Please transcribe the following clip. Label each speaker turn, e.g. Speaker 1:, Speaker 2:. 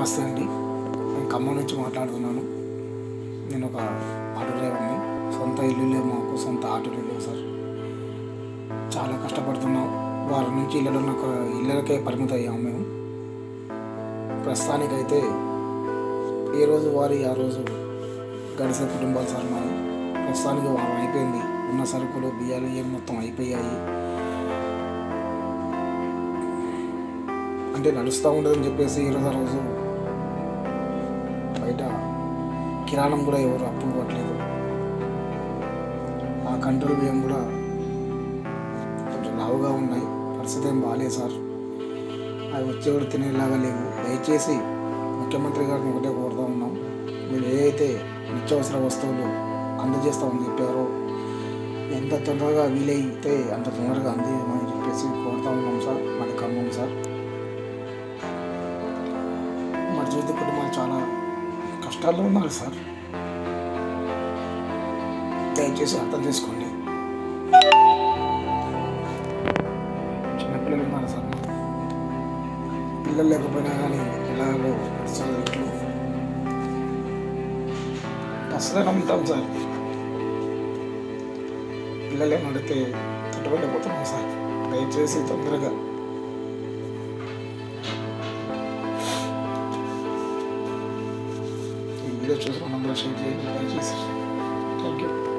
Speaker 1: నమస్తే అండి నేను ఖమ్మం నుంచి మాట్లాడుతున్నాను నేను ఒక ఆటో డ్రైవర్ని సొంత ఇల్లు లేవు మాకు సొంత ఆటోలు లేవు సార్ చాలా కష్టపడుతున్నాం వారి నుంచి ఇళ్ళలో ఒక ఇళ్ళకే పరిమితం అయ్యాము మేము ప్రస్తుతానికైతే ఏ రోజు వారి ఆ రోజు గడిసే కుటుంబాలు సార్ మాది ప్రస్తుతానికి వారం అయిపోయింది ఉన్న సరుకులు బియ్యాలు ఏం మొత్తం అయిపోయాయి అంటే నడుస్తూ ఉండదని చెప్పేసి ఈరోజు ఆ రోజు బయట కిరాణం కూడా ఎవరు అప్పులు ఇవ్వట్లేదు ఆ కంట్రోల్ బియ్యం కూడా కొంచెం లావుగా ఉన్నాయి పరిస్థితి ఏం బాగాలేదు సార్ అవి వచ్చి కూడా తినేలాగా లేవు దయచేసి ముఖ్యమంత్రి గారిని ఒకటే కోరుతూ ఉన్నాం మీరు ఏదైతే నిత్యావసర వస్తువులు అందజేస్తామని చెప్పారో ఎంత తొందరగా వీలైతే అంత తొందరగా అందియమని చెప్పేసి కోరుతా ఉన్నాం సార్ మాది ఖమ్మం సార్ మా జీవిత కుటుంబాలు చాలా కష్టాల్లో ఉన్నారు సార్ దయచేసి అర్థం చేసుకోండి చిన్నపిల్లలు ఉన్నారు సార్ మాకు. పిల్లలు లేకపోయినా కానీ ఎలాగో అసలు ఇట్లు అసలే నమ్ముతాం సార్ పిల్లలు ఏమి అడిగితే తట్టుకోలేకపోతున్నాం సార్ దయచేసి తొందరగా ఈ వీడియో చూసిన నంబర్ షేర్ చేయండి దయచేసి థ్యాంక్ యూ